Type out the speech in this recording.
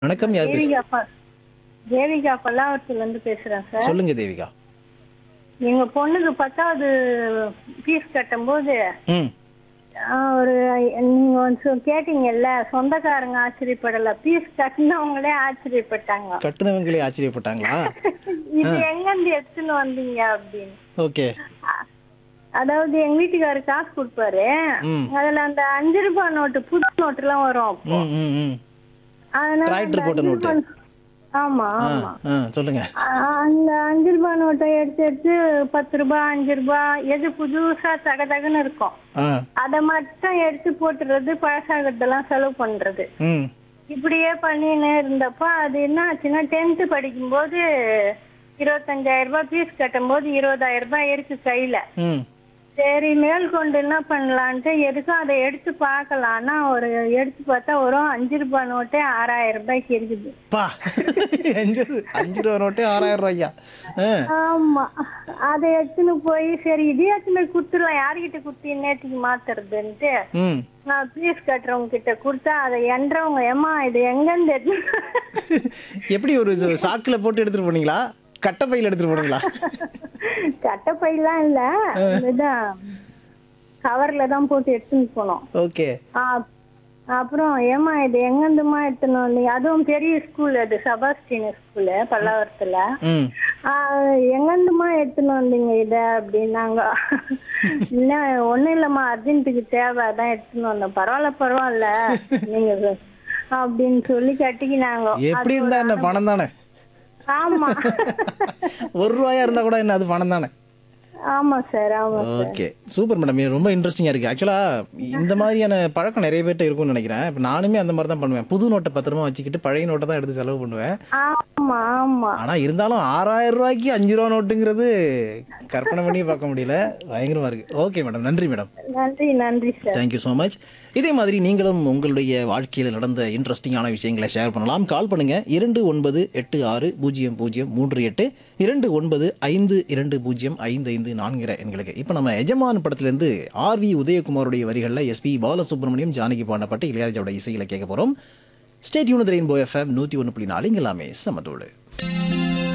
வணக்கம் யார் பேசு தேவிகா ப- தேவிகா பல்லாவரத்துல இருந்து பேசுறேன் சார் சொல்லுங்க தேவிகா எங்க பொண்ணுக்கு பத்தாவது ஃபீஸ் கட்டும்போது ம் ஆஹ், ஒரு நீங்க வந்து சொ- கேட்டீங்கல்ல சொந்தக்காரங்க ஆச்சரியப்படல ஃபீஸ் கட்டினவங்களே ஆச்சரியப்பட்டாங்க கட்டுனவங்களே ஆச்சரியப்பட்டாங்களா இது எங்க இருந்து எடுத்துன்னு வந்தீங்க அப்படின்னு ஓகே அ- அதாவது எங்க வீட்டுக்காரர் காசு கொடுப்பாரு ம். அதுல அந்த அஞ்சு ரூபாய் நோட்டு புது நோட்டு எல்லாம் வரும் அப்போ. ம் ம் ம் அதனால Tractor அந்த போட்ட அஞ்சு நோட்டு. ரூபாய் ஆமா ஆ ஆமா ஆ சொல்லுங்க ஆ- அந்த அஞ்சு ரூபாய் நோட்டை எடுத்து எடுத்து பத்து ரூபாய் அஞ்சு ரூபாய் எது புதுசா தக தகன்னு இருக்கும் ஆ அதை மட்டும் எடுத்து போட்டுறது பழசாகிறதெல்லாம் செலவு பண்றது ம் இப்படியே பண்ணின்னு இருந்தப்ப அது என்ன ஆச்சுன்னா டென்த்து படிக்கும்போது இருபத்தஞ்சாயிரம் ரூபாய் ஃபீஸ் கட்டும்போது இருபதாயிரம் ரூபாய் இருக்கு கையில ம் சரி மேற்கொண்டு என்ன பண்ணலான்ட்டு எதுக்கும் அதை எடுத்து பார்க்கலாம்னா ஒரு எடுத்து பார்த்தா ஒரு அஞ்சு ரூபாய் நோட்டே ஆறாயிரம் ரூபாய்க்கு இருக்குது பா அஞ்சு அஞ்சு ரூபா நோட்டே ஆறாயிரம் ரூபாய்யா ஆ ஆமா அதை எடுத்துன்னு போய் சரி இதே எடுத்துன்னு போய் கொடுத்துடலாம் யார்கிட்ட கொடுத்து நேற்றுக்கு மாத்துறதுன்ட்டு ம் நான் ஃபீஸ் கட்டுறவங்க கிட்ட கொடுத்தா அதை எண்றவங்க ஏமா இது எங்கேருந்து எடுத்து எப்படி ஒரு ச- சாக்குல போட்டு எடுத்துட்டு போனீங்களா கட்டப்பையில எடுத்துட்டு போனீங்களா கட்டப்பையெல்லாம் இல்ல இதுதான் கவர்ல தான் போட்டு எடுத்துன்னு போனோம் ஓகே ஆ, அப்புறம் ஏமா இது எங்கேருந்துமா எடுத்துன்னு வந்தீங்க அதுவும் பெரிய ஸ்கூல் அது சபாஸ்டின் ஸ்கூலு பல்லாவரத்துல ம் ஆ, எங்கேருந்துமா எடுத்துன்னு வந்தீங்க இத அப்படின்னாங்க இல்ல ஒண்ணும் இல்லம்மா அர்ஜென்ட்டுக்கு தேவை அதான் எடுத்துன்னு வந்தோம் பரவாயில்ல பரவாயில்ல நீங்க சொ- அப்படின்னு சொல்லி கட்டிக்கினாங்க எப்படி இருந்தா என்ன பணம் தானே ஆமா ஒரு ரூபாயா இருந்தா கூட என்ன அது பணம் தானே ஆமா சார் ஆமா ஓகே சூப்பர் மேடம் இது ரொம்ப இன்ட்ரெஸ்டிங்காக இருக்குது ஆக்சுவலாக இந்த மாதிரியான பழக்கம் நிறைய பேர்ட்ட இருக்கும்னு நினைக்கிறேன் இப்போ நானுமே அந்த மாதிரி தான் பண்ணுவேன் புது நோட்டை பத்திரமா வச்சுக்கிட்டு பழைய நோட்டை தான் எடுத்து செலவு பண்ணுவேன் ஆமா ஆமா ஆனால் இருந்தாலும் ஆறாயிரம் ரூபாய்க்கு அஞ்சு ரூபா நோட்டுங்கிறது கற்பனை பண்ணி பார்க்க முடியல பயங்கரமாக இருக்குது ஓகே மேடம் நன்றி மேடம் நன்றி நன்றி சார் தேங்க்யூ ஸோ மச் இதே மாதிரி நீங்களும் உங்களுடைய வாழ்க்கையில் நடந்த இன்ட்ரெஸ்டிங்கான விஷயங்களை ஷேர் பண்ணலாம் கால் பண்ணுங்க இரண்டு ஒன்பது எட்டு ஆறு பூஜ்ஜியம் பூஜ்ஜியம் மூன்று எட்டு இரண்டு ஒன்பது ஐந்து இரண்டு பூஜ்ஜியம் ஐந்து ஐந்து நான்கிற எண்களுக்கு இப்போ நம்ம எஜமான் படத்துலேருந்து ஆர் வி உதயகுமாருடைய வரிகளில் எஸ்பி பாலசுப்ரமணியம் ஜானகி பாடப்பட்டு இளையராஜாவோட இசையில் கேட்க போகிறோம் ஸ்டேட் யூனிட் ரெயின்போ எஃப்எம் நூற்றி ஒன்று புள்ளி நாலு இங்க எல்லாமே சமத்தோடு